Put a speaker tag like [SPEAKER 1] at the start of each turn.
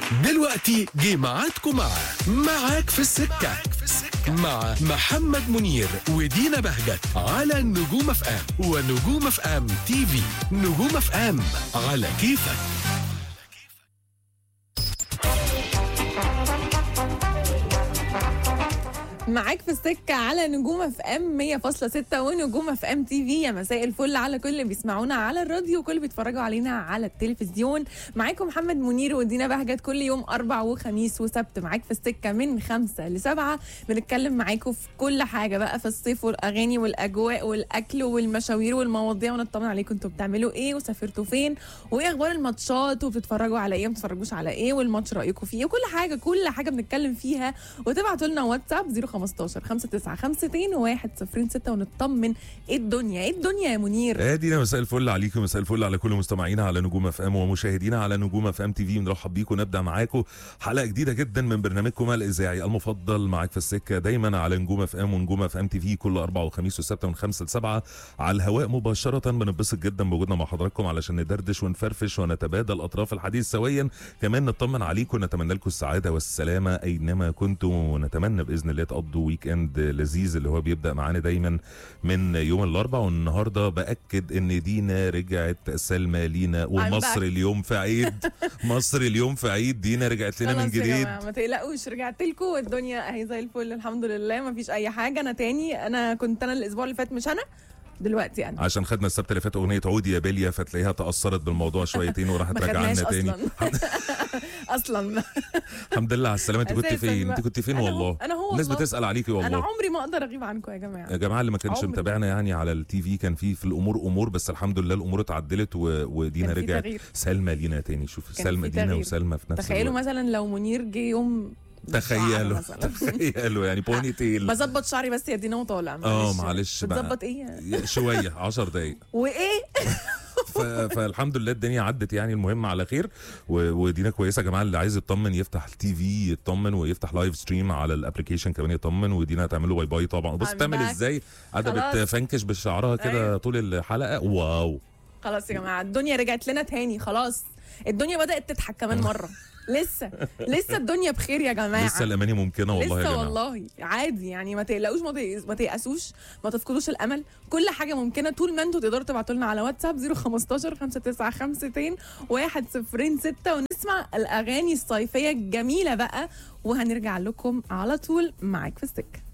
[SPEAKER 1] دلوقتي جه ميعادكم مع معاك في السكة مع محمد منير ودينا بهجت على نجوم اف ام ونجوم اف ام تي في نجوم اف ام على كيفك
[SPEAKER 2] معاك في السكة على نجوم اف ام 100.6 ونجوم اف ام تي في يا مساء الفل على كل اللي بيسمعونا على الراديو وكل اللي بيتفرجوا علينا على التلفزيون معاكم محمد منير ودينا بهجت كل يوم اربع وخميس وسبت معاك في السكة من خمسة لسبعة بنتكلم معاكم في كل حاجة بقى في الصيف والاغاني والاجواء والاكل والمشاوير والمواضيع ونطمن عليكم انتوا بتعملوا ايه وسافرتوا فين وايه اخبار الماتشات وبتتفرجوا على ايه وما بتتفرجوش على ايه والماتش رايكم فيه وكل حاجة كل حاجة بنتكلم فيها وتبعتوا لنا واتساب 015 5952 106 ونطمن ايه الدنيا ايه الدنيا يا منير
[SPEAKER 3] ادينا مساء الفل عليكم مساء الفل على كل مستمعينا على نجوم اف ام ومشاهدينا على نجوم اف ام تي في بنرحب بيكم نبدا معاكم حلقه جديده جدا من برنامجكم الاذاعي المفضل معاك في السكه دايما على نجوم اف ام ونجوم اف ام تي في كل اربع وخميس وسبت من خمسه لسبعه على الهواء مباشره بننبسط جدا بوجودنا مع حضراتكم علشان ندردش ونفرفش ونتبادل اطراف الحديث سويا كمان نطمن عليكم نتمنى لكم السعاده والسلامه اينما كنتم ونتمنى باذن الله تقضوا ويك اند لذيذ اللي هو بيبدا معانا دايما من يوم الاربعاء والنهارده باكد ان دينا رجعت سلمى لينا ومصر
[SPEAKER 2] back.
[SPEAKER 3] اليوم في عيد مصر اليوم في عيد دينا رجعت لنا من
[SPEAKER 2] خلاص يا
[SPEAKER 3] جديد
[SPEAKER 2] جماعة ما تقلقوش رجعت لكم والدنيا اهي زي الفل الحمد لله ما فيش اي حاجه انا تاني انا كنت انا الاسبوع اللي فات مش انا دلوقتي انا
[SPEAKER 3] عشان خدنا السبت اللي فات اغنيه عودي يا بليا فتلاقيها تاثرت بالموضوع شويتين وراحت
[SPEAKER 2] ما
[SPEAKER 3] راجعه
[SPEAKER 2] خدناش
[SPEAKER 3] لنا تاني
[SPEAKER 2] اصلا اصلا
[SPEAKER 3] الحمد لله على السلامه انت كنت
[SPEAKER 2] أساساً
[SPEAKER 3] فين
[SPEAKER 2] بقى.
[SPEAKER 3] انت كنت فين
[SPEAKER 2] أنا هو-
[SPEAKER 3] والله
[SPEAKER 2] أنا هو
[SPEAKER 3] الناس
[SPEAKER 2] والله.
[SPEAKER 3] بتسال عليكي
[SPEAKER 2] انا
[SPEAKER 3] والله
[SPEAKER 2] عمري ما اقدر اغيب عنكم يا جماعه
[SPEAKER 3] يا جماعه اللي ما كانش
[SPEAKER 2] عمري.
[SPEAKER 3] متابعنا يعني على التي في كان في في الامور امور بس الحمد لله الامور اتعدلت و... ودينا
[SPEAKER 2] كان في
[SPEAKER 3] رجعت
[SPEAKER 2] تغيير.
[SPEAKER 3] سلمى لينا تاني شوف
[SPEAKER 2] كان
[SPEAKER 3] سلمى
[SPEAKER 2] في
[SPEAKER 3] دينا
[SPEAKER 2] تغيير.
[SPEAKER 3] وسلمى في نفس
[SPEAKER 2] تخيلوا
[SPEAKER 3] الوقت.
[SPEAKER 2] مثلا لو منير جه يوم
[SPEAKER 3] تخيلوا
[SPEAKER 2] مثلا
[SPEAKER 3] تخيلوا يعني بوني تيل
[SPEAKER 2] بظبط شعري بس يا دينا وطالع
[SPEAKER 3] اه معلش بقى
[SPEAKER 2] بتظبط ايه
[SPEAKER 3] شويه 10 دقايق
[SPEAKER 2] وايه
[SPEAKER 3] ف... فالحمد لله الدنيا عدت يعني المهم على خير و... ودينا كويسه يا جماعه اللي عايز يطمن يفتح التي في يطمن ويفتح لايف ستريم على الابلكيشن كمان يطمن ودينا هتعمل له باي باي طبعا بص
[SPEAKER 2] I'm
[SPEAKER 3] بتعمل
[SPEAKER 2] back.
[SPEAKER 3] ازاي قاعده
[SPEAKER 2] خلاص.
[SPEAKER 3] بتفنكش بشعرها كده
[SPEAKER 2] أيوة.
[SPEAKER 3] طول الحلقه واو
[SPEAKER 2] خلاص يا جماعه الدنيا رجعت لنا تاني خلاص الدنيا بدات تضحك كمان مره لسه لسه الدنيا بخير يا جماعه
[SPEAKER 3] لسه الاماني ممكنه والله يا
[SPEAKER 2] لسه
[SPEAKER 3] جماعه
[SPEAKER 2] والله عادي يعني ما تقلقوش ما تيأس- ما تيأسوش ما تفقدوش الامل كل حاجه ممكنه طول ما انتوا تقدروا تبعتوا لنا على واتساب 015 5952 106 ونسمع الاغاني الصيفيه الجميله بقى وهنرجع لكم على طول معاك في السكه